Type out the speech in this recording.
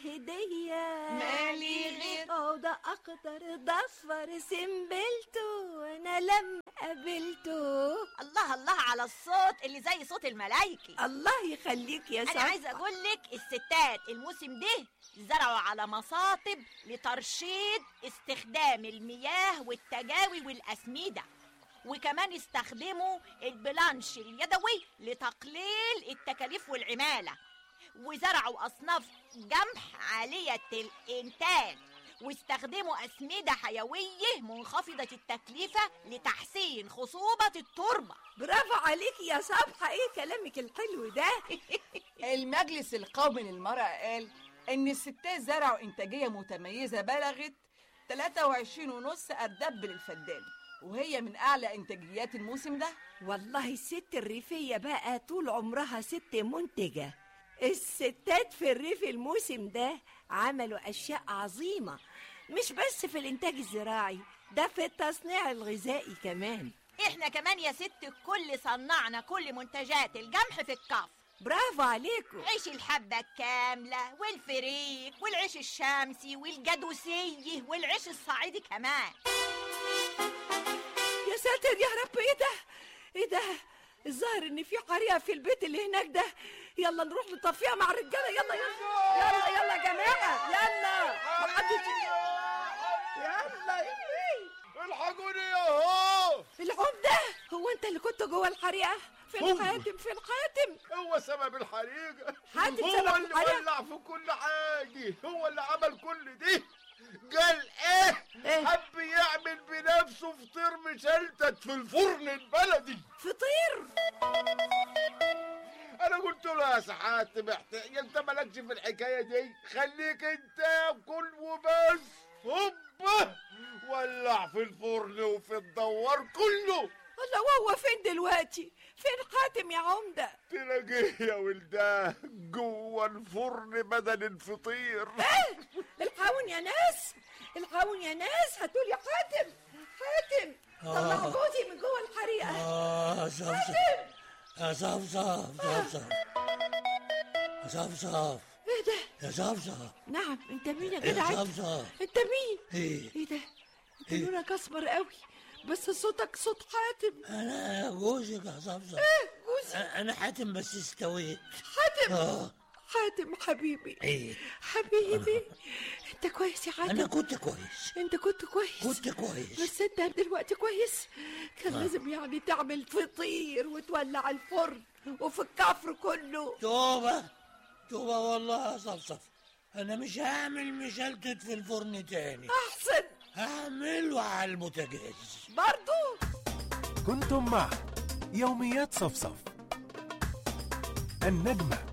هدية مالي غير اه ده اخضر ده اصفر سنبلته انا لما قابلته الله الله على الصوت اللي زي صوت الملايكي الله يخليك يا انا صفا عايزه اقول لك الستات الموسم ده زرعوا على مصاطب لترشيد استخدام المياه والتجاوي والاسمده وكمان استخدموا البلانش اليدوي لتقليل التكاليف والعماله وزرعوا اصناف جمح عاليه الانتاج واستخدموا أسمدة حيوية منخفضة التكلفة لتحسين خصوبة التربة برافو عليك يا صبحة ايه كلامك الحلو ده المجلس القومي للمرأة قال إن الستات زرعوا إنتاجية متميزة بلغت 23 ونص أردب للفدان وهي من أعلى إنتاجيات الموسم ده والله الست الريفية بقى طول عمرها ست منتجة الستات في الريف الموسم ده عملوا أشياء عظيمة مش بس في الإنتاج الزراعي ده في التصنيع الغذائي كمان احنا كمان يا ست الكل صنعنا كل منتجات الجمح في الكف برافو عليكم عيش الحبة الكاملة والفريك والعيش الشمسي والجدوسي والعيش الصعيدي كمان يا ساتر يا رب ايه ده ايه ده الظاهر ان في حريقه في البيت اللي هناك ده يلا نروح نطفيها مع الرجاله يلا يلا يلا يلا يا جماعه يلا محدش يلا يلا الحقوني يا هو العم ده هو انت اللي كنت جوه الحريقه فين هو. حاتم فين حاتم هو سبب الحريقة حاتم هو سبب اللي الحريقة؟ ولع في كل حاجة هو اللي عمل كل دي قال ايه, إيه؟ حب يعمل بنفسه فطير مشلتت في الفرن البلدي فطير انا قلت له يا سحات محتاج انت مالكش في الحكايه دي خليك انت كل وبس هوبا ولع في الفرن وفي الدوار كله الله وهو فين دلوقتي فين حاتم يا عمده تلاقيه يا ولداه جوه الفرن بدل الفطير الحقون يا ناس الحقون يا ناس هاتوا لي حاتم حاتم طلعوا جوزي من جوه الحريقه آه صف حاتم يا صف صف صف صف يا صف صف ايه ده يا صف صف نعم انت مين يا يا جدع صف صف انت مين ايه ايه ده انت إيه؟ لونك اسمر قوي بس صوتك صوت حاتم انا جوزك يا صف صف جوزي انا حاتم بس استويت حاتم اه حاتم حبيبي ايه حبيبي انت كويس يا انا حاتم كنت كويس انت كنت كويس كنت كويس بس انت دلوقتي كويس كان لازم يعني تعمل فطير وتولع الفرن وفي الكفر كله توبة توبة والله يا صفصف أنا مش هعمل مشلتت في الفرن تاني احسن هعمله على البوتاجاز برضو كنتم مع يوميات صفصف النجمة